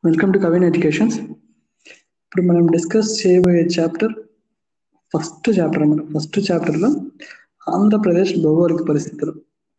Welcome to కవిన్ educations ఇప్పుడు మనం discuss చేయబోయే చాప్టర్ ఫస్ట్ చాప్టర్ అన్నమాట ఫస్ట్ చాప్టర్లో ఆంధ్రప్రదేశ్ భౌగోళిక పరిస్థితులు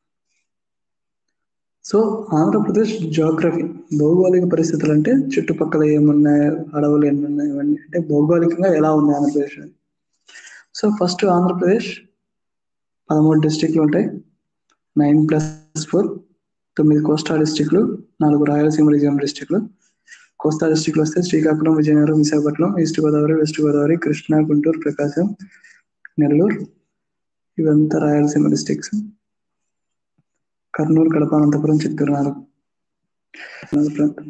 సో ఆంధ్రప్రదేశ్ జోగ్రఫీ భౌగోళిక పరిస్థితులు అంటే చుట్టుపక్కల ఏమున్నాయి అడవులు ఎన్నున్నాయి ఇవన్నీ అంటే భౌగోళికంగా ఎలా ఉంది ఆంధ్రప్రదేశ్ అని సో ఫస్ట్ ఆంధ్రప్రదేశ్ పదమూడు డిస్టిక్లు ఉంటాయి నైన్ ప్లస్ ఫోర్ తొమ్మిది కోస్టా డిస్టిక్లు నాలుగు రాయలసీమ రీజియన్ డిస్టిక్లు కోస్తా డిస్టిక్లు వస్తే శ్రీకాకుళం విజయనగరం విశాఖపట్నం ఈస్ట్ గోదావరి వెస్ట్ గోదావరి కృష్ణా గుంటూరు ప్రకాశం నెల్లూరు ఇవంతా రాయలసీమ డిస్టిక్స్ కర్నూలు కడప అనంతపురం చిత్తూరు నాలుగు ప్రాంతం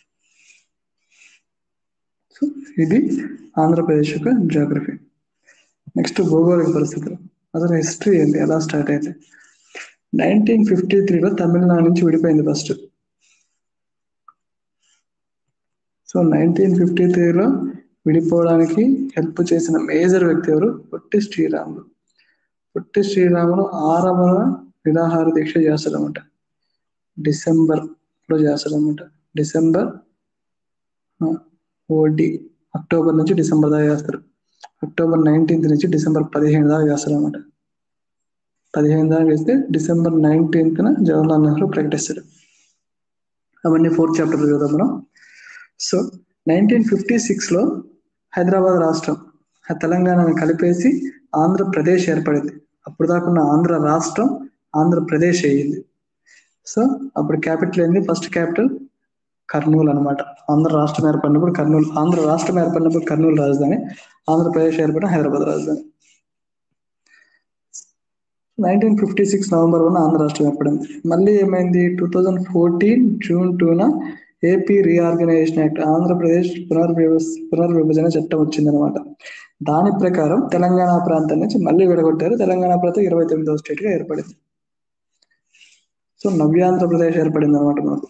సో ఇది ఆంధ్రప్రదేశ్ యొక్క జాగ్రఫీ నెక్స్ట్ భౌగోళిక పరిస్థితులు అసలు హిస్టరీ ఏంటి ఎలా స్టార్ట్ అయింది నైన్టీన్ ఫిఫ్టీ త్రీలో తమిళనాడు నుంచి విడిపోయింది ఫస్ట్ సో నైన్టీన్ ఫిఫ్టీ త్రీలో విడిపోవడానికి హెల్ప్ చేసిన మేజర్ వ్యక్తి ఎవరు పొట్టి శ్రీరాములు పొట్టి శ్రీరాములు ఆరవ నిరాహార దీక్ష చేస్తాడనమాట డిసెంబర్ లో చేస్తాడనమాట డిసెంబర్ ఓడి అక్టోబర్ నుంచి డిసెంబర్ దాకా చేస్తారు అక్టోబర్ నైన్టీన్త్ నుంచి డిసెంబర్ పదిహేను దాకా చేస్తారనమాట పదిహేను దాకా వేస్తే డిసెంబర్ నైన్టీన్త్న జవహర్లాల్ నెహ్రూ ప్రకటిస్తాడు అవన్నీ ఫోర్త్ చాప్టర్ చూద్దాం మనం సో నైన్టీన్ ఫిఫ్టీ సిక్స్లో హైదరాబాద్ రాష్ట్రం తెలంగాణను కలిపేసి ఆంధ్రప్రదేశ్ ఏర్పడింది అప్పుడు దాకున్న ఆంధ్ర రాష్ట్రం ఆంధ్రప్రదేశ్ అయ్యింది సో అప్పుడు క్యాపిటల్ ఏంది ఫస్ట్ క్యాపిటల్ కర్నూలు అనమాట ఆంధ్ర రాష్ట్రం ఏర్పడినప్పుడు కర్నూలు ఆంధ్ర రాష్ట్రం ఏర్పడినప్పుడు కర్నూలు రాజధాని ఆంధ్రప్రదేశ్ ఏర్పడిన హైదరాబాద్ రాజధాని nineteen fifty six November one Andhra రాష్ట్రం ఏర్పడింది మళ్ళీ ఏమైంది టూ థౌజండ్ ఫోర్టీన్ జూన్ టూన ఏపీ రీఆర్గనైజేషన్ యాక్ట్ ఆంధ్రప్రదేశ్ పునర్వ్యవస్ పునర్విభజన చట్టం వచ్చిందనమాట దాని ప్రకారం తెలంగాణ ప్రాంతం నుంచి మళ్ళీ విడగొట్టారు తెలంగాణ ప్రాంతం ఇరవై తొమ్మిదవ స్టేట్ గా ఏర్పడింది సో నవ్యాంధ్రప్రదేశ్ ఏర్పడింది అనమాట మనకు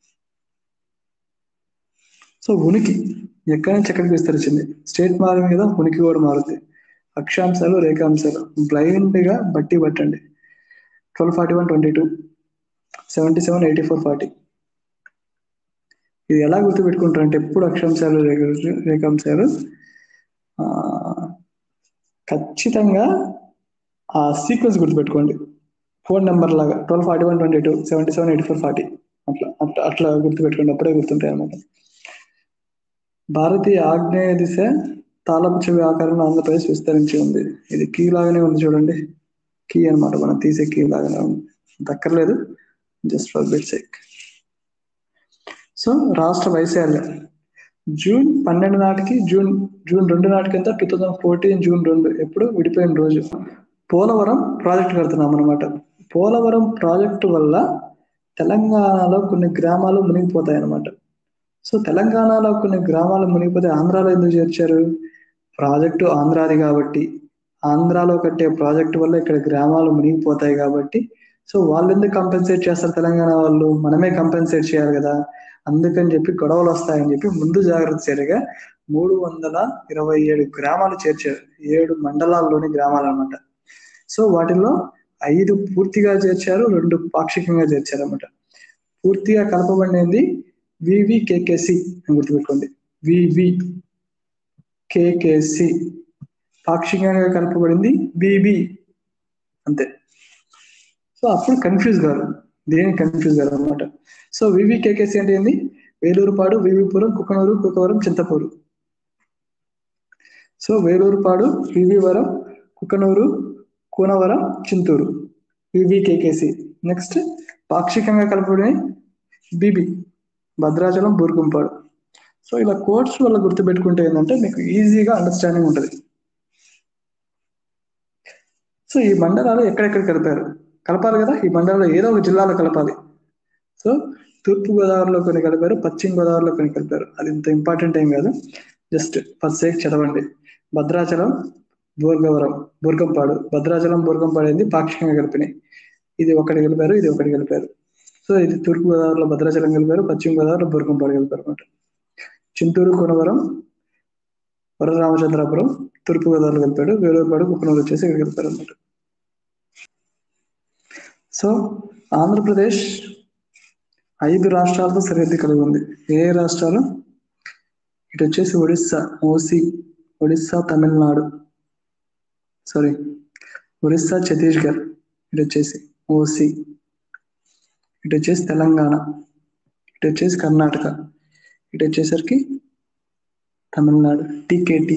సో ఉనికి ఎక్కడి నుంచి ఎక్కడికి విస్తరించింది స్టేట్ మారిన మీద ఉనికి కూడా మారుతుంది అక్షాంశాలు రేఖాంశాలు బ్లైండ్ గా బట్టి పట్టండి twelve forty one twenty two seventy seven eighty four forty ఇది ఎలా గుర్తుపెట్టుకుంటారంటే ఎప్పుడు అక్షాంశాలు రేఖాంశాలు ఖచ్చితంగా ఆ సీక్వెన్స్ గుర్తుపెట్టుకోండి ఫోన్ నెంబర్ లాగా twelve forty one twenty two seventy seven eighty four forty అట్లా అట్లా అట్లా గుర్తుపెట్టుకోండి అప్పుడే గుర్తుంటాయి అన్నమాట భారతీయ ఆగ్నేయ దిశ తాళపు చెవి ఆకారంలో ఆంధ్రప్రదేశ్ విస్తరించి ఉంది ఇది కీ లాగానే ఉంది చూడండి కీ అనమాట మనం తీసే కీ లాగానే ఉంది దక్కర్లేదు just for bit sec so రాష్ట్ర వైశాల్యం జూన్ పన్నెండు నాటికి జూన్ జూన్ రెండు నాటికి అంతా టూ థౌజండ్ ఫోర్టీన్ జూన్ రెండు ఎప్పుడు విడిపోయిన రోజు పోలవరం ప్రాజెక్ట్ కడుతున్నాం అనమాట పోలవరం ప్రాజెక్టు వల్ల తెలంగాణలో కొన్ని గ్రామాలు మునిగిపోతాయి అనమాట సో తెలంగాణలో కొన్ని గ్రామాలు మునిగిపోతే ఆంధ్రాలో ఎందుకు చేర్చారు ప్రాజెక్టు ఆంధ్రాది కాబట్టి ఆంధ్రాలో కట్టే ప్రాజెక్టు వల్ల ఇక్కడ గ్రామాలు మునిగిపోతాయి కాబట్టి సో వాళ్ళు ఎందుకు కంపెన్సేట్ చేస్తారు తెలంగాణ వాళ్ళు మనమే కంపెన్సేట్ చేయాలి కదా అందుకని చెప్పి గొడవలు వస్తాయని చెప్పి ముందు జాగ్రత్త చర్యగా మూడు వందల ఇరవై ఏడు గ్రామాలు చేర్చారు ఏడు మండలాల్లోని గ్రామాలు అనమాట సో వాటిల్లో ఐదు పూర్తిగా చేర్చారు రెండు పాక్షికంగా చేర్చారు అనమాట పూర్తిగా కలపబడింది వివికేకేసి అని గుర్తుపెట్టుకోండి వివి కేకేసి పాక్షికంగా కలపబడింది బిబి అంతే సో అప్పుడు కన్ఫ్యూజ్ కాదు దేని కన్ఫ్యూజ్ కాదు అనమాట సో వివికేకేసి అంటే ఏంది వేలూరుపాడు వివిపురం కుకనూరు కుకవరం చింతపూరు సో వేలూరుపాడు వివివరం కుకనూరు కూనవరం చింతూరు వివికేకేసి నెక్స్ట్ పాక్షికంగా కలపబడిన బిబి భద్రాచలం బూర్గుంపాడు సో ఇలా కోడ్స్ వల్ల గుర్తుపెట్టుకుంటే ఏంటంటే మీకు ఈజీగా అండర్స్టాండింగ్ ఉంటుంది సో ఈ మండలాలు ఎక్కడెక్కడ కలిపారు కలపాలి కదా ఈ మండలంలో ఏదో ఒక జిల్లాలో కలపాలి సో తూర్పు గోదావరిలో కొన్ని కలిపారు పశ్చిమ గోదావరిలో కొన్ని కలిపారు అది ఇంత ఇంపార్టెంట్ ఏం కాదు జస్ట్ ఫస్ట్ సేక్ చదవండి భద్రాచలం బూర్గవరం బూర్గంపాడు భద్రాచలం బూర్గంపాడు ఏంది పాక్షికంగా కలిపినాయి ఇది ఒకటి కలిపారు ఇది ఒకటి కలిపారు సో ఇది తూర్పు గోదావరిలో భద్రాచలం కలిపారు పశ్చిమ గోదావరిలో బూర్గంపాడు కలిపారు అనమాట చింతూరు కొనవరం వరరామచంద్రాపురం తూర్పు గోదావరిలో కలిపాడు వేలూరుపాడు కుక్కనూరు వచ్చేసి ఇక్కడ కలిపారు అనమాట సో ఆంధ్రప్రదేశ్ ఐదు రాష్ట్రాలతో సరిహద్దు కలిగి ఉంది ఏ ఏ రాష్ట్రాలు ఇటు వచ్చేసి ఒడిస్సా ఓసి ఒడిస్సా తమిళనాడు సారీ ఒరిస్సా ఛత్తీస్గఢ్ ఇటు వచ్చేసి ఓసి ఇటు వచ్చేసి తెలంగాణ ఇటు వచ్చేసి కర్ణాటక ఇటు వచ్చేసరికి తమిళనాడు టీకేటి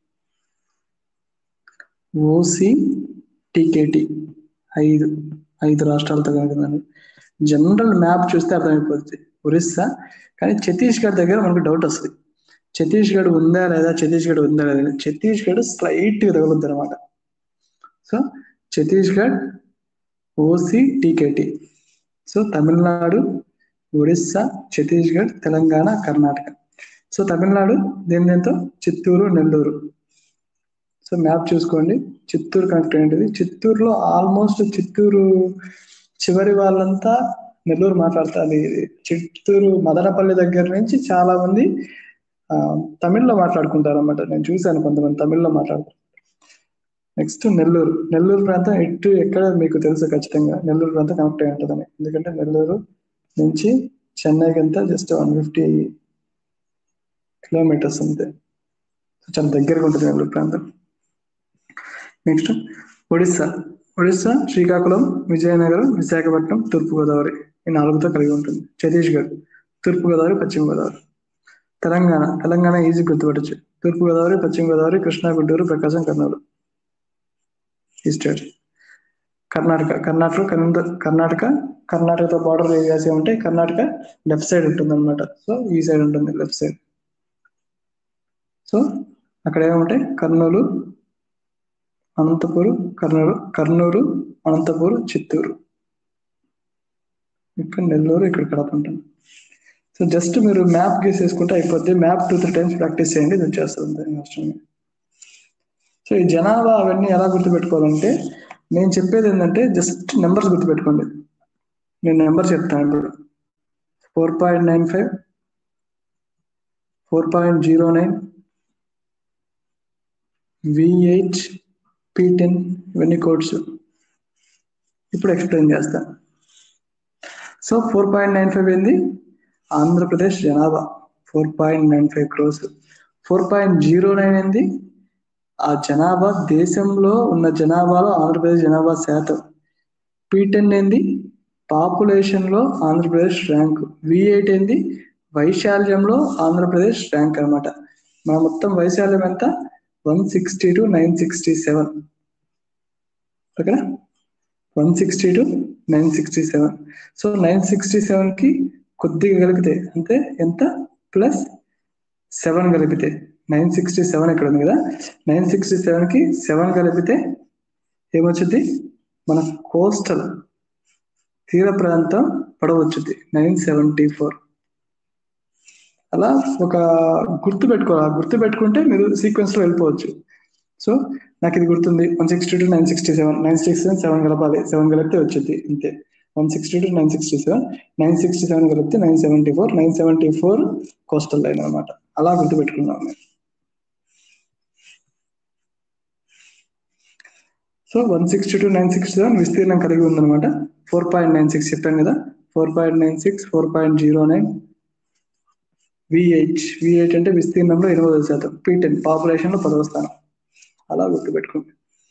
ఓసి టీకేటి ఐదు ఐదు రాష్ట్రాలతో కనుక జనరల్ మ్యాప్ చూస్తే అర్థమైపోతుంది ఒరిస్సా కానీ ఛత్తీస్గఢ్ దగ్గర మనకు డౌట్ వస్తుంది ఛత్తీస్గఢ్ ఉందా లేదా ఛత్తీస్గఢ్ ఉందా లేదా ఛత్తీస్గఢ్ స్లైట్ గా తగులుద్ది అనమాట so Chhattisgarh OC TKT so Tamil Nadu Orissa Chhattisgarh Telangana Karnataka so Tamil Nadu దేని దేంతో చిత్తూరు నెల్లూరు సో మ్యాప్ చూసుకోండి చిత్తూరు కనెక్ట్ అయ్యేది చిత్తూరులో ఆల్మోస్ట్ చిత్తూరు చివరి వాళ్ళంతా నెల్లూరు మాట్లాడతారు అది చిత్తూరు మదనపల్లి దగ్గర నుంచి చాలా మంది ఆ, తమిళ్లో మాట్లాడుకుంటారు అన్నమాట నేను చూశాను కొంతమంది తమిళ్లో మాట్లాడుతారు నెక్స్ట్ నెల్లూరు నెల్లూరు ప్రాంతం ఎటు ఎక్కడ మీకు తెలుసు ఖచ్చితంగా నెల్లూరు ప్రాంతం కనెక్ట్ అయి ఉంటుందని ఎందుకంటే నెల్లూరు నుంచి చెన్నైకి అంతా జస్ట్ వన్ ఫిఫ్టీ కిలోమీటర్స్ అంతే సో చాలా దగ్గరగా ఉంటుంది నెల్లూరు ప్రాంతం నెక్స్ట్ ఒడిస్సా ఒడిస్సా శ్రీకాకుళం విజయనగరం విశాఖపట్నం తూర్పుగోదావరి ఈ నాలుగుతో కలిగి ఉంటుంది ఛత్తీస్గఢ్ తూర్పుగోదావరి పశ్చిమ గోదావరి తెలంగాణ తెలంగాణ ఈజీ గుర్తుపట్టచ్చు తూర్పుగోదావరి పశ్చిమ గోదావరి కృష్ణా గుంటూరు ప్రకాశం కర్నూలు ఈ స్టేట్ కర్ణాటక కర్ణాటక కర్ణ- కర్ణాటక కర్ణాటకతో బార్డర్ ఏరియాస్ ఉంటాయి కర్ణాటక లెఫ్ట్ సైడ్ ఉంటుంది అనమాట సో ఈ సైడ్ ఉంటుంది లెఫ్ట్ సైడ్ సో అక్కడ ఏముంటాయి కర్నూలు అనంతపూరు కర్నూలు కర్నూలు అనంతపూరు చిత్తూరు ఇక్కడ నెల్లూరు ఇక్కడ కడప ఉంటుంది సో జస్ట్ మీరు మ్యాప్ గీసేసుకుంటే అయిపోద్ది map two three times practice చేయండి ఇది వచ్చేస్తుంది ఏం అవసరం లేదు. సో ఈ జనాభా అవన్నీ ఎలా గుర్తుపెట్టుకోవాలంటే నేను చెప్పేది ఏంటంటే జస్ట్ నెంబర్స్ గుర్తుపెట్టుకోండి నేను నెంబర్ చెప్తాను ఇప్పుడు four point nine five four point zero nine V eight P ten ఇవన్నీ కోడ్స్ ఇప్పుడు ఎక్స్ప్లెయిన్ చేస్తా so four point nine five ఏంది ఆంధ్రప్రదేశ్ జనాభా four point nine five crores four point zero nine ఏంది ఆ జనాభా దేశంలో ఉన్న జనాభాలో ఆంధ్రప్రదేశ్ జనాభా శాతం పి టెన్ ఏంది పాపులేషన్ లో ఆంధ్రప్రదేశ్ ర్యాంక్ వి ఎయిట్ ఏంది వైశాల్యంలో ఆంధ్రప్రదేశ్ ర్యాంక్ అన్నమాట మన మొత్తం వైశాల్యం ఎంత one sixty two nine sixty seven ఓకేనా one sixty two nine sixty seven so nine sixty seven కి కొద్దిగా కలిపితే అంటే ఎంత ప్లస్ సెవెన్ కలిపితే నైన్ సిక్స్టీ సెవెన్ ఇక్కడ ఉంది కదా నైన్ సిక్స్టీ సెవెన్ కి సెవెన్ కలిపితే ఏమొచ్చుద్ది మన కోస్టల్ తీర ప్రాంతం పొడవు వచ్చుద్ది నైన్ సెవెంటీ ఫోర్ అలా ఒక గుర్తు పెట్టుకోవాలి ఆ గుర్తు పెట్టుకుంటే మీరు సీక్వెన్స్ లో వెళ్ళిపోవచ్చు సో నాకు ఇది గుర్తుంది one sixty two nine sixty seven nine sixty seven seven కలపాలి సెవెన్ కలిపితే వచ్చింది అంతే one sixty two nine sixty seven nine sixty seven కలిపితే nine seventy four nine seventy four coastal line అనమాట అలా గుర్తు పెట్టుకున్నాం మేము so one sixty two nine sixty seven విస్తీర్ణం కలిగి ఉందన్నమాట ఫోర్ పాయింట్ నైన్ సిక్స్ చెప్పాను కదా four point nine six four point zero nine VH VH అంటే విస్తీర్ణంలో ఇరవై ఐదు శాతం పీ టెన్ పాపులేషన్ లో పదవ స్థానం అలా గుర్తుపెట్టుకోండి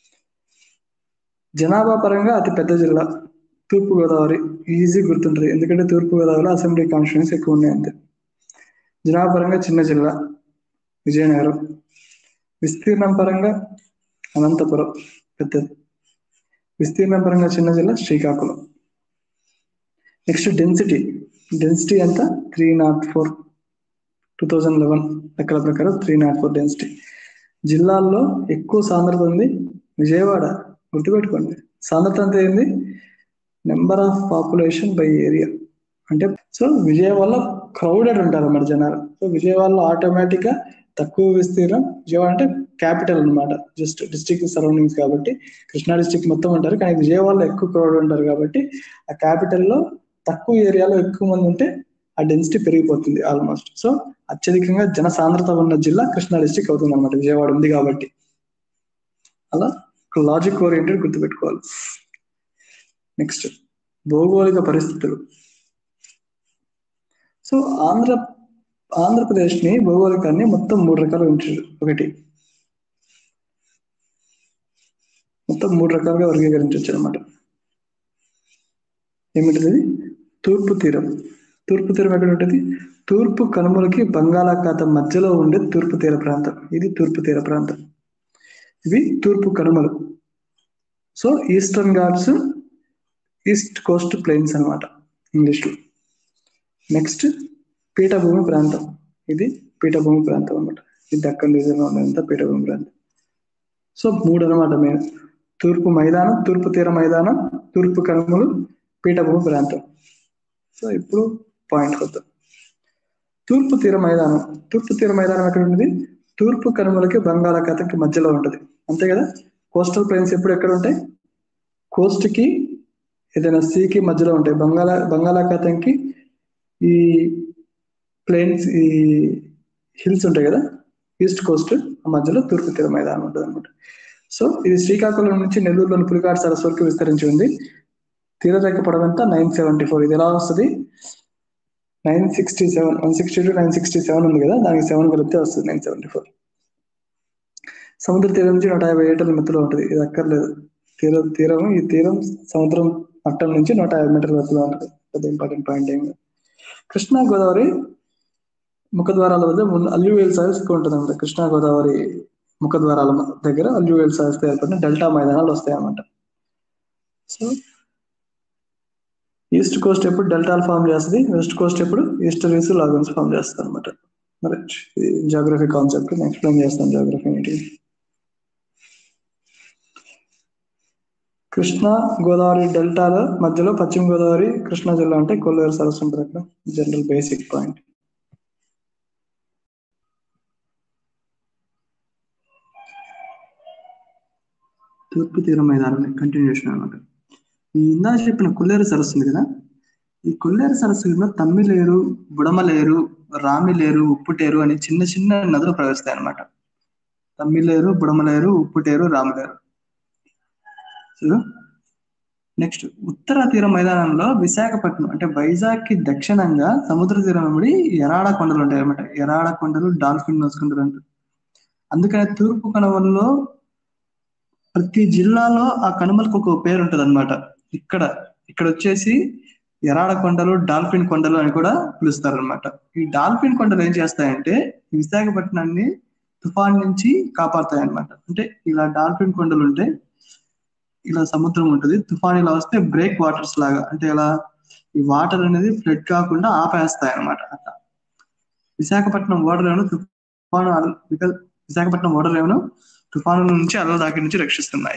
జనాభా పరంగా అతి పెద్ద జిల్లా తూర్పు గోదావరి ఈజీ గుర్తుంటుంది ఎందుకంటే తూర్పు గోదావరిలో అసెంబ్లీ కాన్స్టిట్యూన్స్ ఎక్కువ ఉన్నాయి అంతే జనాభా పరంగా చిన్న జిల్లా విజయనగరం విస్తీర్ణం పరంగా అనంతపురం పెద్దది విస్తీర్ణం పరంగా చిన్న జిల్లా శ్రీకాకుళం నెక్స్ట్ డెన్సిటీ డెన్సిటీ ఎంత three naught four two thousand eleven లెక్కల ప్రకారం త్రీ నాట్ ఫోర్ డెన్సిటీ జిల్లాల్లో ఎక్కువ సాంద్రత ఉంది విజయవాడ గుర్తుపెట్టుకోండి సాంద్రత అంతా ఏంది number of population by area అంటే సో విజయవాడలో క్రౌడెడ్ ఉంటారు అన్నమాట జనాలు సో విజయవాడలో ఆటోమేటిక్ గా తక్కువ విస్తీర్ణం విజయవాడ అంటే క్యాపిటల్ అన్నమాట జస్ట్ డిస్ట్రిక్ట్ సరౌండింగ్స్ కాబట్టి కృష్ణా డిస్ట్రిక్ట్ మొత్తం ఉంటారు కానీ విజయవాడలో ఎక్కువ క్రౌడ్ ఉంటారు కాబట్టి ఆ క్యాపిటల్ లో తక్కువ ఏరియాలో ఎక్కువ మంది ఉంటే ఆ డెన్సిటీ పెరిగిపోతుంది ఆల్మోస్ట్ సో అత్యధికంగా జన సాంద్రత ఉన్న జిల్లా కృష్ణా డిస్ట్రిక్ట్ అవుతుంది అనమాట విజయవాడ ఉంది కాబట్టి అలా లాజిక్ ఓరియంటెడ్ గుర్తుపెట్టుకోవాలి నెక్స్ట్ భౌగోళిక పరిస్థితులు సో ఆంధ్ర ఆంధ్రప్రదేశ్ ని భౌగోళికాన్ని మొత్తం మూడు రకాలు ఉంచారు ఒకటి మొత్తం మూడు రకాలుగా వర్గీకరించవచ్చు అనమాట ఏమిటిది తూర్పు తీరం తూర్పు తీరం ఎక్కడ ఉంటుంది తూర్పు కనుమలకి బంగాళాఖాతం మధ్యలో ఉండే తూర్పు తీర ప్రాంతం ఇది తూర్పు తీర ప్రాంతం ఇవి తూర్పు కనుమలు so Eastern Ghats east coast plains అనమాట ఇంగ్లీష్లో నెక్స్ట్ పీఠభూమి ప్రాంతం ఇది పీఠభూమి ప్రాంతం అనమాట ఇది దక్కన్ రీజన్లో ఉన్నదంతా పీఠభూమి ప్రాంతం సో మూడు అనమాట మెయిన్ తూర్పు మైదానం తూర్పు తీర మైదానం తూర్పు కనుమలు పీఠభూమి ప్రాంతం సో ఇప్పుడు పాయింట్ వద్దాం తూర్పు తీర మైదానం తూర్పు తీర మైదానం ఎక్కడ ఉంటుంది తూర్పు కనుమలకి బంగాళాఖాతంకి మధ్యలో ఉంటుంది అంతే కదా కోస్టల్ ప్లేన్స్ ఎప్పుడు ఎక్కడ ఉంటాయి కోస్ట్ కి ఏదైనా సీకి మధ్యలో ఉంటాయి బంగాళ బంగాళాఖాతంకి ఈ ప్లేన్స్ ఈ హిల్స్ ఉంటాయి కదా ఈస్ట్ కోస్ట్ ఆ మధ్యలో తూర్పు తీర మైదానం ఉంటుంది అనమాట సో ఇది శ్రీకాకుళం నుంచి నెల్లూరులోని పులికాటు సరస్సు వరకు విస్తరించి ఉంది తీరరేఖ పొడవంతా నైన్ సెవెంటీ ఫోర్ ఇది ఎలా వస్తుంది nine sixty seven one sixty two nine sixty seven ఉంది కదా దానికి సెవెన్ కలిపితే వస్తుంది నైన్ సెవెంటీ ఫోర్ సముద్ర తీరం నుంచి నూట యాభై మీటర్ల మధ్యలో ఉంటుంది ఇది అక్కర్లేదు తీర తీరం ఈ తీరం సముద్రం మట్టం నుంచి నూట యాభై మీటర్ల మధ్యలో ఉంటుంది పెద్ద ఇంపార్టెంట్ పాయింట్ ఏం కాదు. కృష్ణా గోదావరి ముఖద్వారాల వద్ద అల్యూవేల్ సాయిల్స్ ఎక్కువ ఉంటుంది అనమాట కృష్ణా గోదావరి ముఖద్వారాల దగ్గర అల్యూవేల్ సాయిల్స్ ఏర్పడిన డెల్టా మైదానాలు వస్తాయి అన్నమాట సో ఈస్ట్ కోస్ట్ ఎప్పుడు డెల్టాలు ఫామ్ చేస్తుంది వెస్ట్ కోస్ట్ ఎప్పుడు ఈస్టరీస్ లాగన్స్ ఫామ్ చేస్తుంది అనమాట మరి జాగ్రఫీ కాన్సెప్ట్ నేను ఎక్స్ప్లెయిన్ చేస్తాను జాగ్రఫీ ఏంటి కృష్ణా గోదావరి డెల్టాల మధ్యలో పశ్చిమ గోదావరి కృష్ణా జిల్లా అంటే కొల్లేరు సరస్సు ఉంటుంది అక్కడ జనరల్ బేసిక్ పాయింట్ తూర్పు తీర మైదానం కంటిన్యూషన్ అనమాట ఈ ఇందాక చెప్పిన కొల్లేరు సరస్సు ఉంది కదా ఈ కొల్లేరు సరస్సు కింద తమ్మిలేరు బుడమలేరు రామిలేరు ఉప్పుటేరు అని చిన్న చిన్న నదులు ప్రవహిస్తాయి అనమాట తమ్మిలేరు బుడమలేరు ఉప్పుటేరు రామలేరు నెక్స్ట్ ఉత్తర తీర మైదానంలో విశాఖపట్నం అంటే వైజాగ్ కి దక్షిణంగా సముద్ర తీరం వెంబడి ఎరాడ కొండలు ఉంటాయి అనమాట ఎరాడ కొండలు డాల్ఫిన్ నోసుకుంటారు అంటారు అందుకని తూర్పు కనుమల్లో ప్రతి జిల్లాలో ఆ కనుమలకు ఒక పేరు ఉంటది అనమాట ఇక్కడ ఇక్కడ వచ్చేసి ఎరాడ కొండలు డాల్ఫిన్ కొండలు అని కూడా పిలుస్తారు అనమాట ఈ డాల్ఫిన్ కొండలు ఏం చేస్తాయంటే ఈ విశాఖపట్నాన్ని తుఫాన్ నుంచి కాపాడుతాయి అనమాట అంటే ఇలా డాల్ఫిన్ కొండలు ఉంటే ఇలా సముద్రం ఉంటుంది తుఫాన్ ఇలా వస్తే బ్రేక్ వాటర్స్ లాగా అంటే ఇలా ఈ వాటర్ అనేది ఫ్లడ్ కాకుండా ఆపేస్తాయి అనమాట అట్లా విశాఖపట్నం ఓడరేవును తుఫాను విశాఖపట్నం ఓడరేవును తుఫాను నుంచి అల్ల దాకి నుంచి రక్షిస్తున్నాయి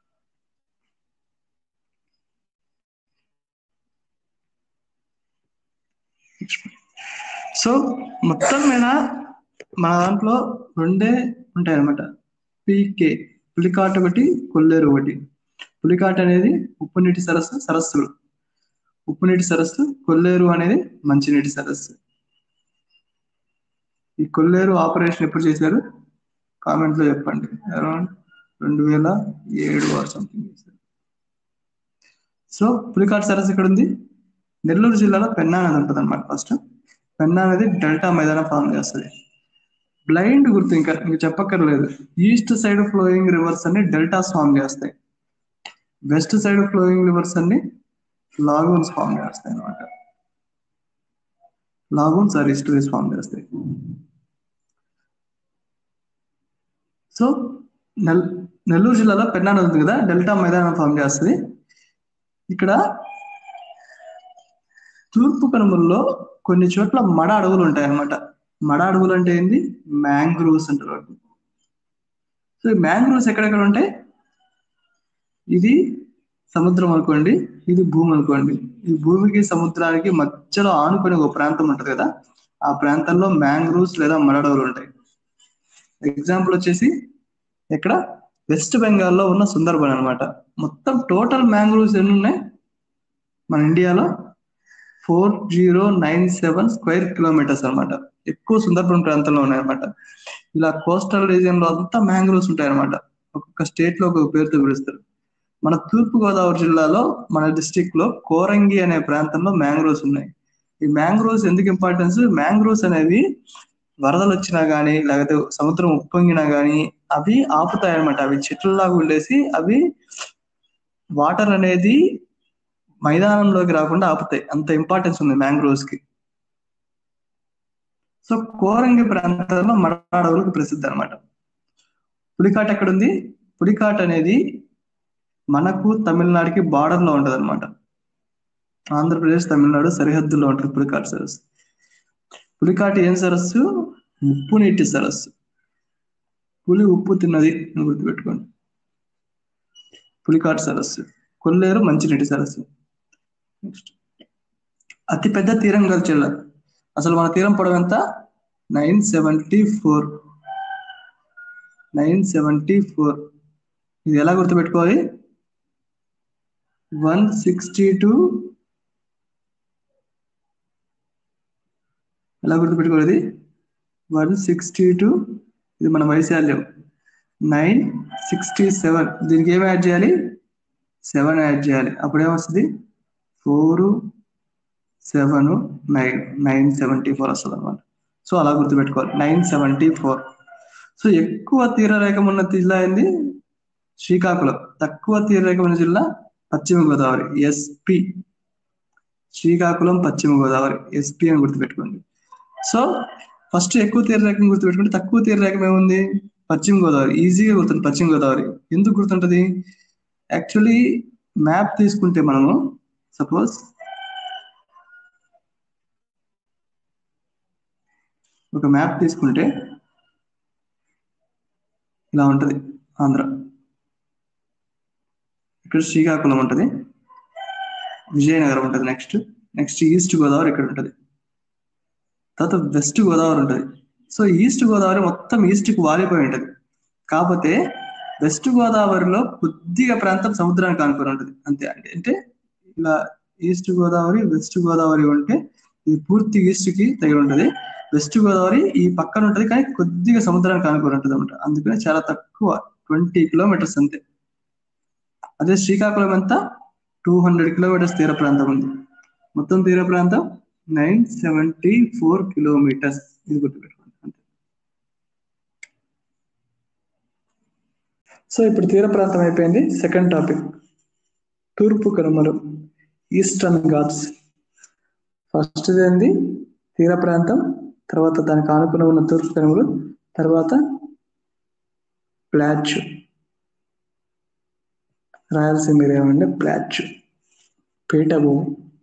సో మొత్తం మీద మన దాంట్లో రెండే ఉంటాయి అనమాట పీకే పులికాట్ ఒకటి కొల్లేరు ఒకటి పులికాట్ అనేది ఉప్పు నీటి సరస్సు సరస్సులు ఉప్పు నీటి సరస్సు కొల్లేరు అనేది మంచినీటి సరస్సు ఈ కొల్లేరు ఆపరేషన్ ఎప్పుడు చేశారు కామెంట్ లో చెప్పండి అరౌండ్ రెండు వేల ఏడు ఆర్ సంథింగ్ సో పులికాట్ సరస్సు ఇక్కడ ఉంది నెల్లూరు జిల్లాలో పెన్నా అనేది ఉంటుంది అనమాట ఫస్ట్ పెన్నా అనేది డెల్టా మైదానం ఫామ్ చేస్తుంది బ్లైండ్ గుర్తు ఇంకా ఇంకా చెప్పక్కర్లేదు ఈస్ట్ సైడ్ ఫ్లోయింగ్ రివర్స్ అన్ని డెల్టాస్ ఫామ్ చేస్తాయి వెస్ట్ సైడ్ ఫ్లోయింగ్ రివర్స్ అన్ని లాగూన్స్ ఫామ్ చేస్తాయి అనమాట లాగూన్స్ ఆర్ ఈస్టరీస్ ఫామ్ చేస్తాయి సో నెల్ నెల్లూరు జిల్లాలో పెన్నా నది ఉంది కదా డెల్టా మైదానం ఫామ్ చేస్తుంది ఇక్కడ తూర్పు కనుమల్లో కొన్ని చోట్ల మడ అడవులు ఉంటాయి అన్నమాట మడ అడవులు అంటే ఏంది మ్యాంగ్రూవ్స్ అంటారు వాటిని సో ఈ మ్యాంగ్రూవ్స్ ఎక్కడెక్కడ ఉంటాయి ఇది సముద్రం అనుకోండి ఇది భూమి అనుకోండి ఈ భూమికి సముద్రానికి మధ్యలో ఆనుకొని ఒక ప్రాంతం ఉంటది కదా ఆ ప్రాంతంలో మ్యాంగ్రూవ్స్ లేదా మడడవులు ఉంటాయి ఎగ్జాంపుల్ వచ్చేసి ఇక్కడ వెస్ట్ బెంగాల్లో ఉన్న సుందర్బన్ అనమాట మొత్తం టోటల్ మ్యాంగ్రూవ్స్ ఎన్ని ఉన్నాయి మన ఇండియాలో four zero nine seven square kilometres అనమాట ఎక్కువ సుందర్బన్ ప్రాంతంలో ఉన్నాయన్నమాట ఇలా కోస్టల్ రీజియన్ లో అంతా మ్యాంగ్రూవ్స్ ఉంటాయి అనమాట ఒక్కొక్క స్టేట్ లో ఒక్కొక్క పేరుతో పిలుస్తారు మన తూర్పు గోదావరి జిల్లాలో మన డిస్టిక్ లో కోరంగి అనే ప్రాంతంలో మ్యాంగ్రోవ్స్ ఉన్నాయి ఈ మ్యాంగ్రోవ్స్ ఎందుకు ఇంపార్టెన్స్ మ్యాంగ్రోవ్స్ అనేవి వరదలు వచ్చినా గానీ లేకపోతే సముద్రం ఉప్పొంగినా గానీ అవి ఆపుతాయి అనమాట అవి చెట్లలాగా ఉండేసి అవి వాటర్ అనేది మైదానంలోకి రాకుండా ఆపుతాయి అంత ఇంపార్టెన్స్ ఉంది మ్యాంగ్రోవ్స్ కి సో కోరంగి ప్రాంతంలో మడవాడవులకు ప్రసిద్ధి అనమాట పులికాట్ ఎక్కడుంది పులికాట్ అనేది మనకు తమిళనాడుకి బార్డర్ లో ఉంటది అనమాట ఆంధ్రప్రదేశ్ తమిళనాడు సరిహద్దులో ఉంటుంది పులికాట్ సరస్సు పులికాట్ ఏం సరస్సు ఉప్పు నీటి సరస్సు పులి ఉప్పు తిన్నది అని గుర్తుపెట్టుకోండి పులికాట్ సరస్సు కొల్లేరు మంచినీటి సరస్సు నెక్స్ట్ అతిపెద్ద తీరం గల జిల్లా అసలు మన తీరం పొడవు ఎంత nine seventy four nine seventy four ఇది ఎలా గుర్తుపెట్టుకోవాలి వన్ సిక్స్టీ టూ ఎలా గుర్తుపెట్టుకోవాలి వన్ సిక్స్టీ టూ ఇది మన వైశాల్యం నైన్ సిక్స్టీ సెవెన్ దీనికి ఏమి యాడ్ చేయాలి సెవెన్ యాడ్ చేయాలి అప్పుడేమొస్తుంది four seven nine nine seventy four వస్తుంది అనమాట సో అలా గుర్తుపెట్టుకోవాలి నైన్ సెవెంటీ ఫోర్ సో ఎక్కువ తీరరేఖం ఉన్న జిల్లా ఏంది శ్రీకాకుళం తక్కువ తీరరేఖం ఉన్న జిల్లా పశ్చిమ గోదావరి ఎస్పి శ్రీకాకుళం పశ్చిమ గోదావరి ఎస్పి అని గుర్తుపెట్టుకోండి సో ఫస్ట్ ఎక్కువ తీరరేఖం గుర్తుపెట్టుకుంటే తక్కువ తీరరేఖం ఏముంది పశ్చిమ గోదావరి ఈజీగా గుర్తుంది పశ్చిమ గోదావరి ఎందుకు గుర్తుంటది యాక్చువల్లీ మ్యాప్ తీసుకుంటే మనము సపోజ్ ఒక మ్యాప్ తీసుకుంటే ఇలా ఉంటది ఆంధ్ర ఇక్కడ శ్రీకాకుళం ఉంటది విజయనగరం ఉంటది నెక్స్ట్ నెక్స్ట్ ఈస్ట్ గోదావరి ఇక్కడ ఉంటది తర్వాత వెస్ట్ గోదావరి ఉంటది సో ఈస్ట్ గోదావరి మొత్తం ఈస్ట్ కి వాలిపోయి ఉంటది కాకపోతే వెస్ట్ గోదావరిలో కొద్దిగా ప్రాంతం సముద్రానికి ఆనుకొని ఉంటుంది అంతే అంటే అంటే ఇలా ఈస్ట్ గోదావరి వెస్ట్ గోదావరి ఉంటే ఇది పూర్తి ఈస్ట్ కి తగిలి ఉంటది వెస్ట్ గోదావరి ఈ పక్కన ఉంటది కానీ కొద్దిగా సముద్రానికి ఆనుకొని ఉంటుంది అనమాట అందుకని చాలా తక్కువ ట్వంటీ కిలోమీటర్స్ అంతే అదే శ్రీకాకుళం ఎంత టూ హండ్రెడ్ కిలోమీటర్స్ తీర ప్రాంతం ఉంది మొత్తం తీర ప్రాంతం నైన్ సెవెంటీ ఫోర్ కిలోమీటర్స్ ఇది గుర్తుపెట్టుకోండి అంతే సో ఇప్పుడు తీర ప్రాంతం అయిపోయింది సెకండ్ టాపిక్ తూర్పు కనుమలు ఈస్టర్న్ ఘాట్స్ ఫస్ట్ ఏంది తీర ప్రాంతం తర్వాత దానికి ఆనుకుని ఉన్న తూర్పు కనుమలు తర్వాత ప్లాచ్ రాయలసీమ ఏరియా ఉండే ప్లాచ్ పీఠభూమి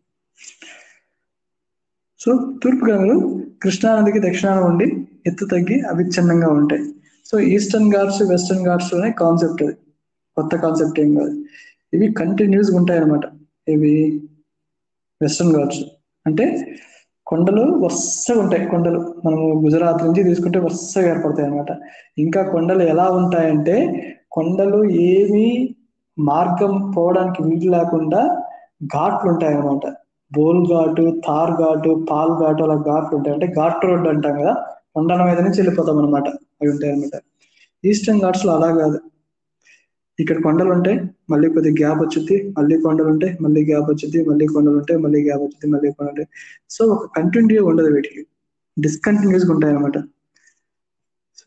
సో తూర్పు కనుమలు కృష్ణానదికి దక్షిణాన ఉండి ఎత్తు తగ్గి అవిచ్ఛిన్నంగా ఉంటాయి so Eastern Ghats Western Ghats లోనే కాన్సెప్ట్ అది కొత్త కాన్సెప్ట్ ఏం కాదు ఇవి కంటిన్యూస్ ఉంటాయి అనమాట ఇవి వెస్టర్న్ ఘాట్స్ అంటే కొండలు వరుసగా ఉంటాయి కొండలు మనము గుజరాత్ నుంచి తీసుకుంటే వరుసగా ఏర్పడతాయి అనమాట ఇంకా కొండలు ఎలా ఉంటాయంటే కొండలు ఏమి మార్గం పోవడానికి వీలు లేకుండా ఘాట్లు ఉంటాయి అనమాట బోల్ ఘాటు థార్ ఘాటు పాల్ ఘాటు అలా ఘాట్లు ఉంటాయి అంటే ఘాట్ రోడ్ అంటాం కదా కొండల మీద నుంచి వెళ్ళిపోతాం అనమాట అవి ఉంటాయి అనమాట ఈస్టర్న్ ఘాట్స్ లో అలా కాదు ఇక్కడ కొండలు ఉంటాయి మళ్ళీ కొద్ది గ్యాప్ వచ్చింది మళ్ళీ కొండలు ఉంటాయి మళ్ళీ గ్యాప్ వచ్చింది మళ్ళీ కొండలు ఉంటాయి మళ్ళీ గ్యాప్ వచ్చింది మళ్ళీ కొండలు ఉంటాయి సో ఒక కంటిన్యూ ఉండదు వీటికి డిస్కంటిన్యూస్ ఉంటాయి అనమాట సో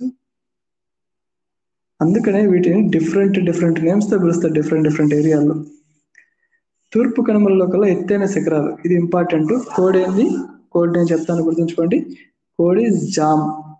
అందుకనే వీటిని డిఫరెంట్ డిఫరెంట్ నేమ్స్ తో పిలుస్తారు డిఫరెంట్ డిఫరెంట్ ఏరియాల్లో తూర్పు కనుమలలో కల్లా ఎత్తైన శిఖరాలు ఇది ఇంపార్టెంట్ కోడ్ ఏంది కోడ్ నేను చెప్తాను గుర్తుంచుకోండి code is jam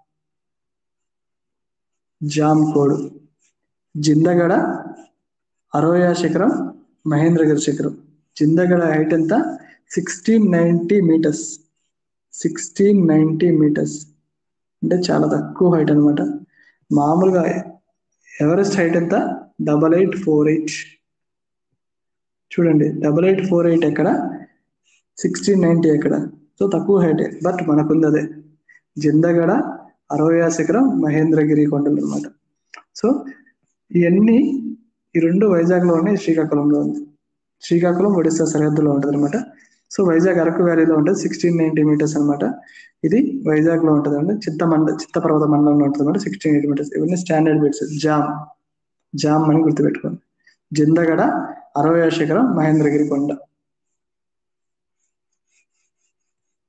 jam code Jindagada Aroya శిఖరం మహేంద్రగిరి శిఖరం జిందగడ హైట్ ఎంత sixteen ninety metres sixteen ninety metres అంటే చాలా తక్కువ హైట్ అనమాట మామూలుగా ఎవరెస్ట్ హైట్ ఎంత డబల్ ఎయిట్ ఫోర్ ఎయిట్ చూడండి డబల్ ఎయిట్ ఫోర్ ఎయిట్ ఎక్కడ సిక్స్టీన్ నైన్టీ ఎక్కడ సో తక్కువ హైట్ బట్ మనకుంది అదే జిందగడ అరవయా శిఖరం మహేంద్రగిరి కొండలు అనమాట సో ఇవన్నీ ఈ రెండు వైజాగ్ లో ఉన్నాయి శ్రీకాకుళంలో ఉంది శ్రీకాకుళం ఒడిస్సా సరిహద్దులో ఉంటుంది అనమాట సో వైజాగ్ అరకు వ్యాలీలో ఉంటుంది సిక్స్టీన్ నైన్టీ మీటర్స్ అనమాట ఇది వైజాగ్ లో ఉంటుంది అండి చిత్త మండ చిత్త పర్వత మండలంలో ఉంటుంది అనమాట సిక్స్టీన్ ఎయిటీ మీటర్స్ ఇవన్నీ స్టాండర్డ్ బిట్స్ జామ్ జామ్ అని గుర్తుపెట్టుకోండి జిందగడ అరవై శిఖరం మహేంద్రగిరి కొండ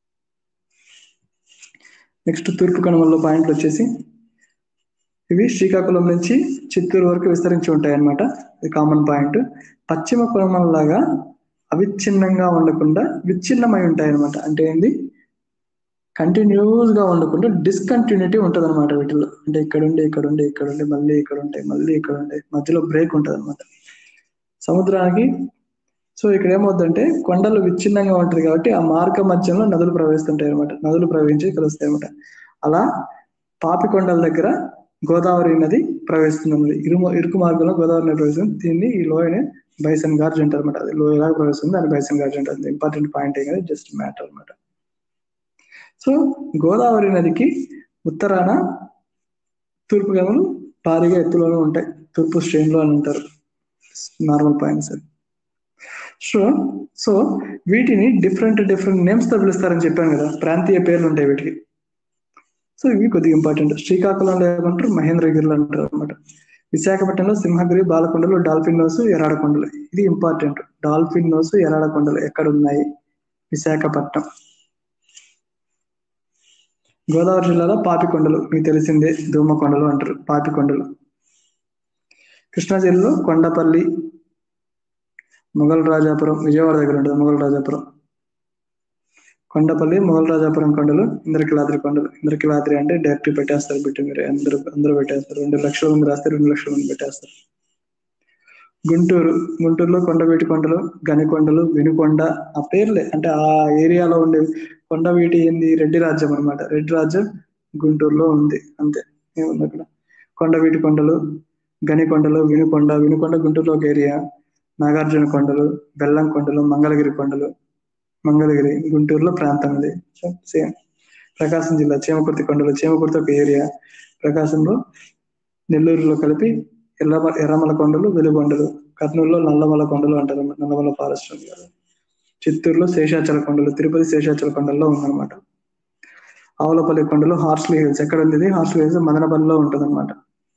నెక్స్ట్ తూర్పు కనుమల్లో పాయింట్లు వచ్చేసి ఇవి శ్రీకాకుళం నుంచి చిత్తూరు వరకు విస్తరించి ఉంటాయి అన్నమాట ఇది కామన్ పాయింట్ పశ్చిమ కొనమల్లాగా అవిచ్ఛిన్నంగా ఉండకుండా విచ్ఛిన్నమై ఉంటాయి అనమాట అంటే ఏంది కంటిన్యూస్ గా ఉండకుండా డిస్కంటిన్యూటీ ఉంటది అనమాట వీటిలో అంటే ఇక్కడ ఉండి ఇక్కడ ఉండి ఇక్కడ ఉండి మళ్ళీ ఇక్కడ ఉంటాయి మళ్ళీ ఇక్కడ ఉంటాయి మధ్యలో బ్రేక్ ఉంటది అనమాట సముద్రానికి సో ఇక్కడ ఏమవుతుందంటే కొండలు విచ్ఛిన్నంగా ఉంటుంది కాబట్టి ఆ మార్గ మధ్యంలో నదులు ప్రవహిస్తుంటాయి అనమాట నదులు ప్రవహించి కలుస్తాయి అనమాట అలా పాపికొండల దగ్గర గోదావరి నది ప్రవహిస్తుంది ఇరుము ఇరుకు మార్గంలో గోదావరి నది ప్రవేశిస్తుంది దీన్ని ఈ లోయని బైసన్ గార్జ్ అంటారు అనమాట అది లోయ ఎలాగ ప్రవేశిస్తుంది దాన్ని బైసన్ గార్జ్ అంటారు ఇంపార్టెంట్ పాయింట్ కదా జస్ట్ మ్యాటర్ అనమాట సో గోదావరి నదికి ఉత్తరాన తూర్పు గమలు భారీగా ఎత్తులోనే ఉంటాయి తూర్పు శ్రేణిలో అని ఉంటారు నార్మల్ పాయింట్స్ సో సో వీటిని డిఫరెంట్ డిఫరెంట్ నేమ్స్ తో పిలుస్తారని చెప్పాను కదా ప్రాంతీయ పేర్లు ఉంటాయి వీటికి సో ఇవి కొద్దిగా ఇంపార్టెంట్ శ్రీకాకుళంలో ఏమంటారు మహేంద్రగిరిలో అంటారు అనమాట విశాఖపట్నంలో సింహగిరి బాలకొండలు డాల్ఫిన్ నోసు ఎరాడకొండలు ఇది ఇంపార్టెంట్ డాల్ఫిన్ నోసు ఎరాడకొండలు ఎక్కడ ఉన్నాయి విశాఖపట్నం గోదావరి జిల్లాలో పాపికొండలు మీకు తెలిసిందే ధూమకొండలు అంటారు పాపికొండలు కృష్ణా జిల్లాలో కొండపల్లి మొఘల్ రాజాపురం విజయవాడ దగ్గర ఉంటుంది మొఘల్ రాజాపురం కొండపల్లి మొఘల్ రాజాపురం కొండలు ఇంద్రకిలాద్రి కొండలు ఇంద్రకిలాద్రి అంటే డైరెక్ట్ పెట్టేస్తారు బిట్టు మీరు అందరూ అందరూ పెట్టేస్తారు రెండు లక్షల మంది రాస్తే రెండు లక్షల మంది పెట్టేస్తారు గుంటూరు గుంటూరులో కొండవీటి కొండలు గనికొండలు వెనుకొండ ఆ పేర్లే అంటే ఆ ఏరియాలో ఉండే కొండవీటి ఏంది రెడ్డి రాజ్యం అనమాట రెడ్డి రాజ్యం గుంటూరులో ఉంది అంతే ఏముంది అక్కడ కొండవీటి కొండలు గనికొండలు వినుకొండ వినుకొండ గుంటూరులో ఒక ఏరియా నాగార్జున కొండలు బెల్లం కొండలు మంగళగిరి కొండలు మంగళగిరి గుంటూరులో ప్రాంతం ఇది సేమ్ ప్రకాశం జిల్లా చీమకుర్తి కొండలు చీమకుర్తి ఒక ఏరియా ప్రకాశంలో నెల్లూరులో కలిపి ఎర్ర ఎర్రమల కొండలు వెలుగొండలు కర్నూలులో నల్లమల కొండలు అంటారు నల్లమల ఫారెస్ట్ ఉంది కదా చిత్తూరులో శేషాచల కొండలు తిరుపతి శేషాచల కొండల్లో ఉందన్నమాట ఆవులపల్లి కొండలు హార్స్లీ హిల్స్ ఎక్కడ ఉంది ఇది హార్స్లీ హిల్స్ మదనపల్లిలో ఉంటుంది అనమాట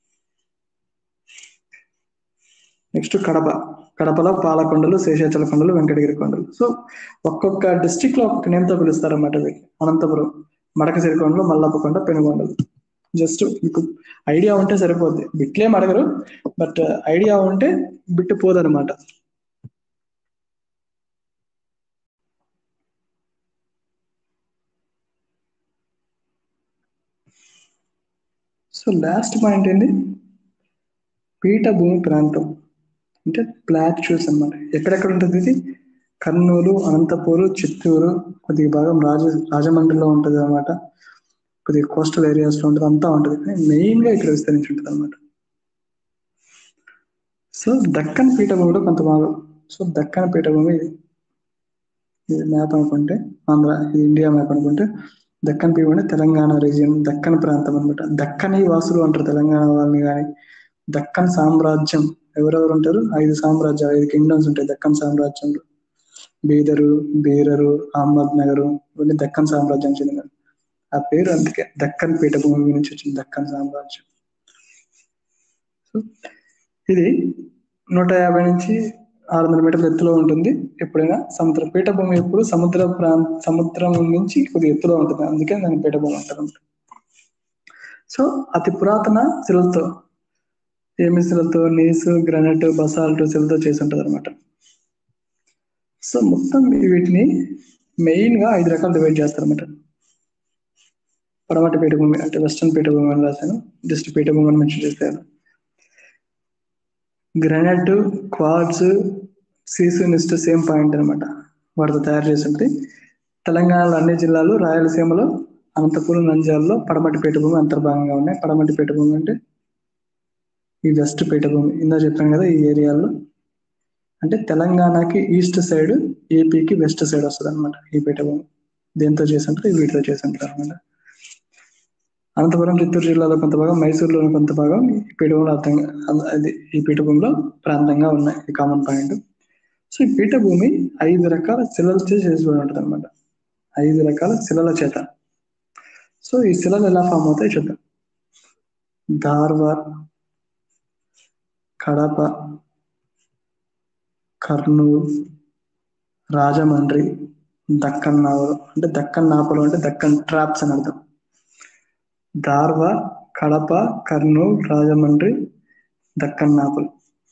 నెక్స్ట్ కడప కడపలో పాలకొండలు శేషాచల కొండలు వెంకటగిరి కొండలు సో ఒక్కొక్క డిస్టిక్ లో ఒక్కొక్క నేమ్తో పిలుస్తారన్నమాట వీటిని అనంతపురం మడకసిరి కొండలు మల్లప్ప కొండ పెనుగొండలు జస్ట్ మీకు ఐడియా ఉంటే సరిపోద్ది బిట్లేం అడగరు బట్ ఐడియా ఉంటే బిట్టు పోదనమాట సో లాస్ట్ పాయింట్ ఏంటి పీఠభూమి ప్రాంతం అంటే ప్లాట్యూస్ అన్నమాట ఎక్కడెక్కడ ఉంటుంది ఇది కర్నూలు అనంతపూరు చిత్తూరు కొద్దిగా భాగం రాజ రాజమండ్రిలో ఉంటుంది అనమాట కొద్దిగా కోస్టల్ ఏరియాస్ లో ఉంటుంది అంతా ఉంటుంది కానీ మెయిన్ గా ఇక్కడ విస్తరించి ఉంటుంది అనమాట సో దక్కన్ పీఠభూమి కూడా కొంత భాగం సో దక్కన్ పీఠభూమి ఇది ఇది మ్యాప్ అనుకుంటే ఆంధ్ర ఇది ఇండియా మ్యాప్ అనుకుంటే దక్కన్ పీఠభూమి అంటే తెలంగాణ రీజియన్ దక్కన్ ప్రాంతం అనమాట దక్కని వాసులు అంటారు తెలంగాణ వాళ్ళని కానీ దక్కన్ సామ్రాజ్యం ఎవరెవరు ఉంటారు ఐదు సామ్రాజ్యాలు ఐదు కింగ్డమ్స్ ఉంటాయి దక్కన్ సామ్రాజ్యంలో బీదరు బీరరు అహ్మద్ నగరు ఇవన్నీ దక్కన్ సామ్రాజ్యం చెందిన ఆ పేరు అందుకే దక్కన్ పీఠభూమి నుంచి వచ్చింది దక్కన్ సామ్రాజ్యం సో ఇది నూట యాభై నుంచి ఆరు వందల మీటర్ల ఎత్తులో ఉంటుంది ఎప్పుడైనా సముద్ర పీఠభూమి ఎప్పుడు సముద్ర ప్రాంత సముద్రం నుంచి కొద్దిగా ఎత్తులో ఉంటుంది అందుకే దాన్ని పీఠభూమి అంటారు సో అతి పురాతన శిలతో ఏమి శిలతో నీసు గ్రానైట్ బసాల్ట్ శిలతో చేసి ఉంటుంది అనమాట సో మొత్తం వీటిని మెయిన్ గా ఐదు రకాలు డివైడ్ చేస్తారు అనమాట పడమటి పీఠభూమి అంటే వెస్టర్న్ పీఠభూమి అని రాశాను జస్ట్ పీఠభూమి అని మెన్షన్ చేశాను గ్రానైట్ క్వార్ట్స్ సీసు నిస్ట్ సేమ్ పాయింట్ అనమాట వాటితో తయారు చేసి ఉంటుంది తెలంగాణలో అన్ని జిల్లాలు రాయలసీమలో అనంతపురం నంద్యాలలో పడమటి పీఠభూమి అంతర్భాగంగా ఉన్నాయి పడమటి పీఠభూమి అంటే ఈ వెస్ట్ పీఠభూమి ఇందా చెప్పాను కదా ఈ ఏరియాలో అంటే తెలంగాణకి ఈస్ట్ సైడ్ ఏపీకి వెస్ట్ సైడ్ వస్తుంది అనమాట ఈ పీఠభూమి దేంతో చేసి ఉంటారు వీటితో చేసి ఉంటారు అనమాట అనంతపురం చిత్తూరు జిల్లాలో కొంత భాగం మైసూరులోని కొంత భాగం ఈ పీఠభూమిలో అర్థంగా అది ఈ పీఠభూమిలో ప్రాంతంగా ఉన్నాయి ఈ కామన్ పాయింట్ సో ఈ పీఠభూమి ఐదు రకాల శిలలతో చేసి ఉంటుంది అనమాట ఐదు రకాల శిలల చేత సో ఈ శిలలు ఎలా ఫామ్ అవుతాయి చూద్దాం ధార్వాడ్ కడప కర్నూలు రాజమండ్రి దక్కన్ నావలు అంటే దక్కన్ నాపలు అంటే దక్కన్ ట్రాప్స్ అని అర్థం ధార్వా కడప కర్నూలు రాజమండ్రి దక్కన్ నాపల్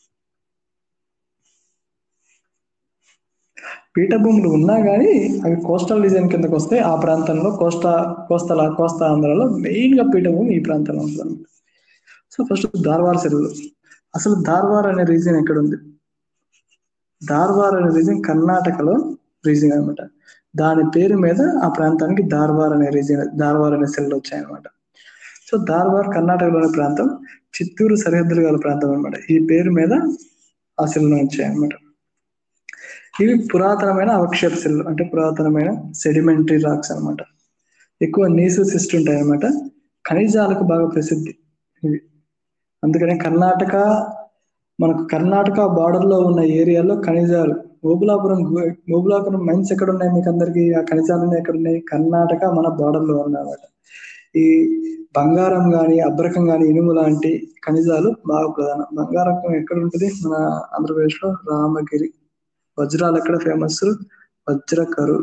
పీఠభూములు ఉన్నా కానీ అవి కోస్టల్ రీజన్ కిందకు వస్తే ఆ ప్రాంతంలో కోస్టా కోస్తల కోస్తా ఆంధ్రలో మెయిన్ గా పీఠభూమి ఈ ప్రాంతంలో ఉంటుంది సో ఫస్ట్ ధార్వార్ సెలవులు అసలు ధార్వార్ అనే రీజన్ ఎక్కడ ఉంది ధార్వార్ అనే రీజన్ కర్ణాటకలో రీజన్ అనమాట దాని పేరు మీద ఆ ప్రాంతానికి ధార్వార్ అనే రీజన్ ధార్వార్ అనే సెల్ వచ్చాయన్నమాట సో ధార్వార్ కర్ణాటకలోని ప్రాంతం చిత్తూరు సరిహద్దులు గల ప్రాంతం అనమాట ఈ పేరు మీద ఆ సెల్ వచ్చాయన్నమాట ఇవి పురాతనమైన అవక్షేప సెల్ అంటే పురాతనమైన సెడిమెంటరీ రాక్స్ అనమాట ఎక్కువ నీసు సిస్ట్ ఉంటాయి అనమాట ఖనిజాలకు బాగా ప్రసిద్ధి ఇవి అందుకనే కర్ణాటక మనకు కర్ణాటక బార్డర్ లో ఉన్న ఏరియాలో ఖనిజాలు ఓబులాపురం గు- ఓబులాపురం మైన్స్ ఎక్కడ ఉన్నాయి మీకు అందరికి ఆ ఖనిజాలు ఎక్కడ ఉన్నాయి కర్ణాటక మన బార్డర్ లో ఉన్నమాట ఈ బంగారం గాని అబ్రకం గాని ఇనుము లాంటి ఖనిజాలు బాగా ప్రధానం బంగారం ఎక్కడ ఉంటుంది మన ఆంధ్రప్రదేశ్ లో రామగిరి వజ్రాలు ఎక్కడ ఫేమస్ వజ్ర కరు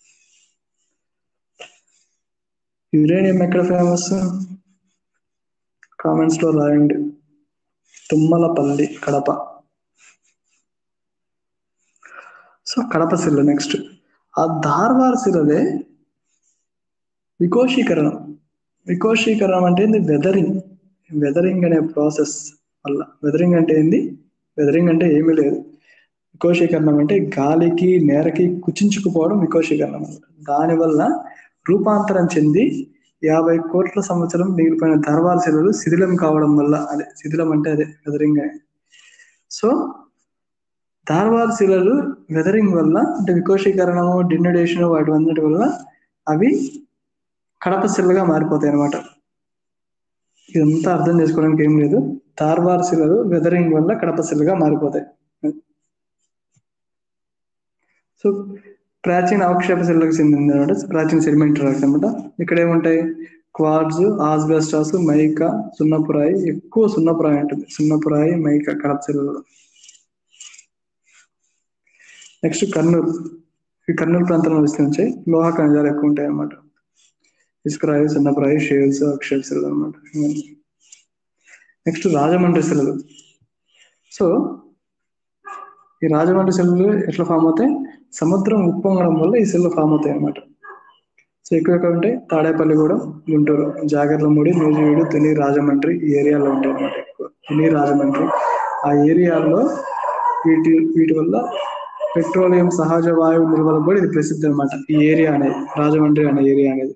యురేనియం ఎక్కడ ఫేమస్ కామెంట్స్ లో రాయండి తుమ్మలపల్లి కడప సో కడప శిల నెక్స్ట్ ఆ ధార్వార్ శిలలే వికోశీకరణం వికోశీకరణం అంటే ఏంది వెదరింగ్ వెదరింగ్ అనే ప్రాసెస్ వల్ల వెదరింగ్ అంటే ఏంది వెదరింగ్ అంటే ఏమీ లేదు వికోశీకరణం అంటే గాలికి నేరకి కుచించుకుపోవడం వికోశీకరణం అన్నమాట దానివల్ల రూపాంతరం చెంది యాభై కోట్ల సంవత్సరం మిగిలిపోయిన ధర్వాల శిలలు శిథిలం కావడం వల్ల అదే శిథిలం అంటే అదే వెదరింగ్ సో ధార్వార్ శిలలు వెదరింగ్ వల్ల అంటే వికోశీకరణము డిన్యుడేషన్ వాటి అన్నిటి వల్ల అవి కడప శిలగా మారిపోతాయి అనమాట ఇదంతా అర్థం చేసుకోవడానికి ఏం లేదు ధార్వార్ శిలలు వెదరింగ్ వల్ల కడప శిలగా మారిపోతాయి సో ప్రాచీన అవక్షేప శిలకు చెందింది అనమాట ప్రాచీన సెడిమెంటరీ రాక్స్ అనమాట ఇక్కడ ఏముంటాయి క్వార్డ్స్ ఆస్బెస్టాస్ మైకా సున్నపురాయి ఎక్కువ సున్నపురాయి ఉంటుంది సున్నపురాయి మైకా కడప శిలలో నెక్స్ట్ కర్నూలు ఈ కర్నూలు ప్రాంతంలో విస్తరించాయి లోహ ఖనిజాలు ఎక్కువ ఉంటాయి అన్నమాట ఇసుకరాయి సున్నపురాయి షేల్స్ అక్షర శిలలు అనమాట నెక్స్ట్ రాజమండ్రి శిలలు సో ఈ రాజమండ్రి శిలలు ఎట్లా ఫామ్ అవుతాయి సముద్రం ఉప్పొంగడం వల్ల ఈ శిలలు ఫామ్ అవుతాయి అన్నమాట సో ఎక్కువ ఎక్కడ ఉంటాయి తాడేపల్లిగూడెం గుంటూరు జాగర్లమూడి నూజివీడు తుని రాజమండ్రి ఈ ఏరియాలో ఉంటాయి అన్నమాట ఎక్కువ తుని రాజమండ్రి ఆ ఏరియాలో వీటి వీటి వల్ల పెట్రోలియం సహజ వాయువు నిల్వలకు కూడా ఇది ప్రసిద్ధి అనమాట ఈ ఏరియా అనేది రాజమండ్రి అనే ఏరియా అనేది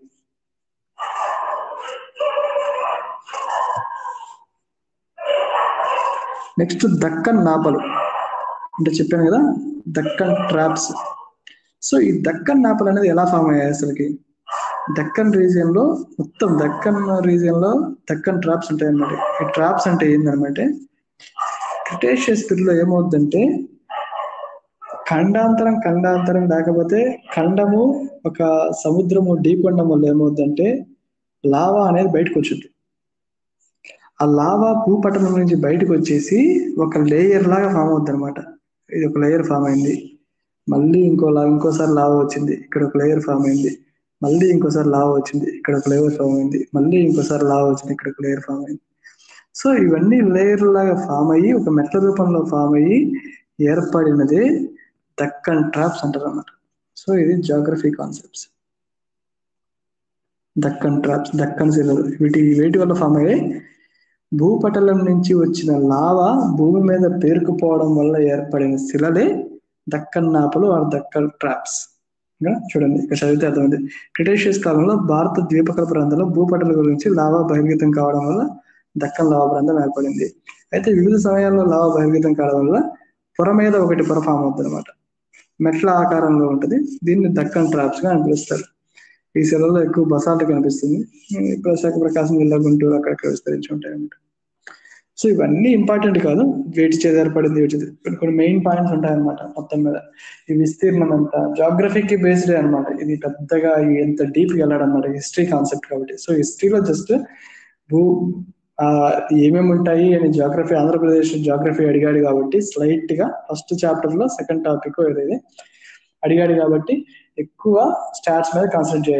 నెక్స్ట్ దక్కన్ నాపలు అంటే చెప్పాను కదా దక్కన్ ట్రాప్స్ సో ఈ దక్కన్ నాపలు అనేది ఎలా ఫామ్ అయ్యాయి అసలుకి దక్కన్ రీజియన్ లో మొత్తం దక్కన్ రీజియన్ లో దక్కన్ ట్రాప్స్ ఉంటాయి అన్నమాట ఈ ట్రాప్స్ అంటే ఏంటనమాట క్రిటేషియస్ పీరియడ్ లో ఏమవుద్దంటే ఖండాంతరం ఖండాంతరం లేకపోతే ఖండము ఒక సముద్రము ఢీకొండం వల్ల ఏమవుద్దంటే లావా అనేది బయటకు వచ్చింది ఆ లావా భూపటలం నుంచి బయటకు వచ్చేసి ఒక లేయర్ లాగా ఫామ్ అవుద్ది అనమాట ఇది ఒక లేయర్ ఫామ్ అయింది మళ్ళీ ఇంకో లా ఇంకోసారి లావా వచ్చింది ఇక్కడ ఒక లేయర్ ఫామ్ అయింది మళ్ళీ ఇంకోసారి లావా వచ్చింది ఇక్కడ ఒక లేయర్ ఫామ్ అయింది మళ్ళీ ఇంకోసారి లావా వచ్చింది ఇక్కడ ఒక లేయర్ ఫామ్ అయింది సో ఇవన్నీ లేయర్ లాగా ఫామ్ అయ్యి ఒక మెట్ల రూపంలో ఫామ్ అయ్యి ఏర్పడినదే దక్కన్ ట్రాప్స్ అంటారు అన్నమాట సో ఇది geography concepts Deccan traps Deccan శిలలు వీటి వేటి వల్ల ఫామ్ అయ్యాయి భూపటలం నుంచి వచ్చిన లావా భూమి మీద పేరుకుపోవడం వల్ల ఏర్పడిన శిలలే దక్కన్ నాపలు ఆర్ దక్కన్ ట్రాప్స్ ఇంకా చూడండి ఇక్కడ చదివితే అర్థమైంది క్రిటేషియస్ కాలంలో భారత ద్వీపకల్ప ప్రాంతంలో భూపటల గురించి లావా బహిర్గతం కావడం వల్ల దక్కన్ లావా ప్రాంతం ఏర్పడింది అయితే వివిధ సమయాల్లో లావా బహిర్గతం కావడం వల్ల పొర మీద ఒకటి పొర ఫామ్ అవుతుంది అనమాట మెట్ల ఆకారంలో ఉంటుంది దీన్ని దక్కన్ ట్రాప్స్ గా అని పిలుస్తారు ఈ శిలలో ఎక్కువ బసాల్ట్ కనిపిస్తుంది విశాఖ ప్రకాశం జిల్లా గుంటూరు అక్కడక్కడ విస్తరించి ఉంటాయి అన్నమాట సో ఇవన్నీ ఇంపార్టెంట్ కాదు వేటి చేతి ఏర్పడింది వేటి చేతి కొన్ని కొన్ని మెయిన్ పాయింట్స్ ఉంటాయి అనమాట మొత్తం మీద ఈ విస్తీర్ణం అంతా జాగ్రఫీకి బేస్డ్ అనమాట ఇది పెద్దగా ఎంత డీప్ వెళ్ళడం అనమాట హిస్టరీ కాన్సెప్ట్ కాబట్టి సో హిస్టరీలో జస్ట్ భూ ఆ ఏమేమి ఉంటాయి అని జాగ్రఫీ ఆంధ్రప్రదేశ్ జాగ్రఫీ అడిగాడు కాబట్టి స్లైట్ గా ఫస్ట్ చాప్టర్ లో సెకండ్ టాపిక్ ఏదైతే అడిగాడు కాబట్టి ఎక్కువ స్టాట్స్ మీద కాన్సన్ట్రేట్ చేయండి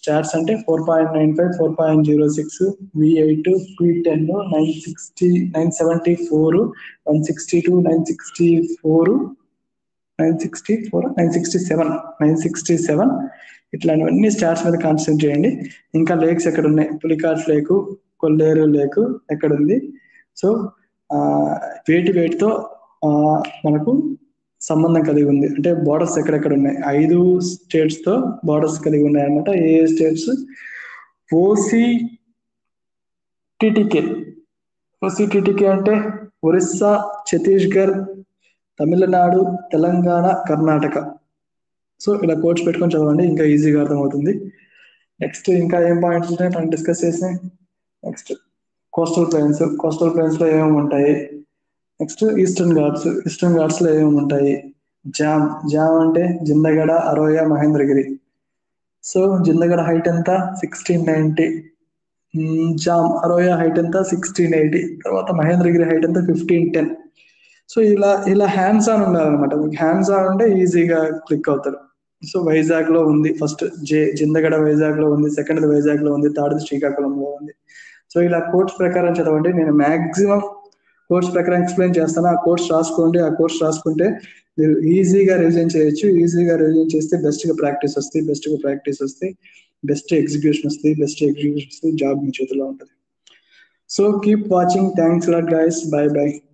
స్టాట్స్ అంటే four point nine five four point zero six V eight P ten nine sixty nine seventy four one sixty two nine sixty four nine sixty four nine sixty seven nine sixty seven ఇట్లాంటివన్నీ stats మీద concentrate చేయండి ఇంకా lakes ఎక్కడ ఉన్నాయి పులికాట్ లేకు కొల్లేరు లేకు ఎక్కడ ఉంది so వేటి వేటితో మనకు సంబంధం కలిగి ఉంది అంటే బార్డర్స్ ఎక్కడెక్కడ ఉన్నాయి ఐదు స్టేట్స్ తో బార్డర్స్ కలిగి ఉన్నాయి అనమాట ఏ states OC TTK OC TTK అంటే ఒరిస్సా ఛత్తీస్గఢ్ తమిళనాడు తెలంగాణ కర్ణాటక సో ఇలా కోచ్ పెట్టుకొని చదవండి ఇంకా ఈజీగా అర్థమవుతుంది నెక్స్ట్ ఇంకా ఏం పాయింట్స్ ఉంటాయి మనం డిస్కస్ చేసినాయి next coastal plains coastal plains లో ఏమేమి ఉంటాయి next Eastern Ghats Eastern Ghats లో ఏమేమి ఉంటాయి జామ్ జామ్ అంటే జిందగడ అరోయ మహేంద్రగిరి సో జిందగడ హైట్ ఎంత sixteen ninety jam Aroya height ఎంత సిక్స్టీన్ ఎయిటీ తర్వాత మహేంద్రగిరి హైట్ ఎంత ఫిఫ్టీన్ టెన్ సో ఇలా ఇలా హ్యాండ్స్ ఆన్ ఉండాలన్నమాట మీకు హ్యాండ్స్ ఆన్ ఉంటే ఈజీగా క్లిక్ అవుతారు సో వైజాగ్ లో ఉంది ఫస్ట్ జే జిందగడ వైజాగ్ లో ఉంది సెకండ్ వైజాగ్ లో ఉంది థర్డ్ శ్రీకాకుళంలో ఉంది సో ఇలా కోర్స్ ప్రకారం చదవండి నేను మాక్సిమం కోర్స్ ప్రకారం ఎక్స్ప్లెయిన్ చేస్తాను ఆ కోర్స్ రాసుకోండి ఆ కోర్స్ రాసుకుంటే మీరు ఈజీగా రివిజన్ చేయొచ్చు ఈజీగా రివిజన్ చేస్తే బెస్ట్ గా ప్రాక్టీస్ వస్తాయి బెస్ట్ గా ప్రాక్టీస్ వస్తాయి బెస్ట్ ఎగ్జిక్యూషన్ వస్తాయి బెస్ట్ ఎగ్జిక్యూషన్ వస్తాయి జాబ్ మీ చేతిలో ఉంటుంది so keep watching thanks lot guys bye bye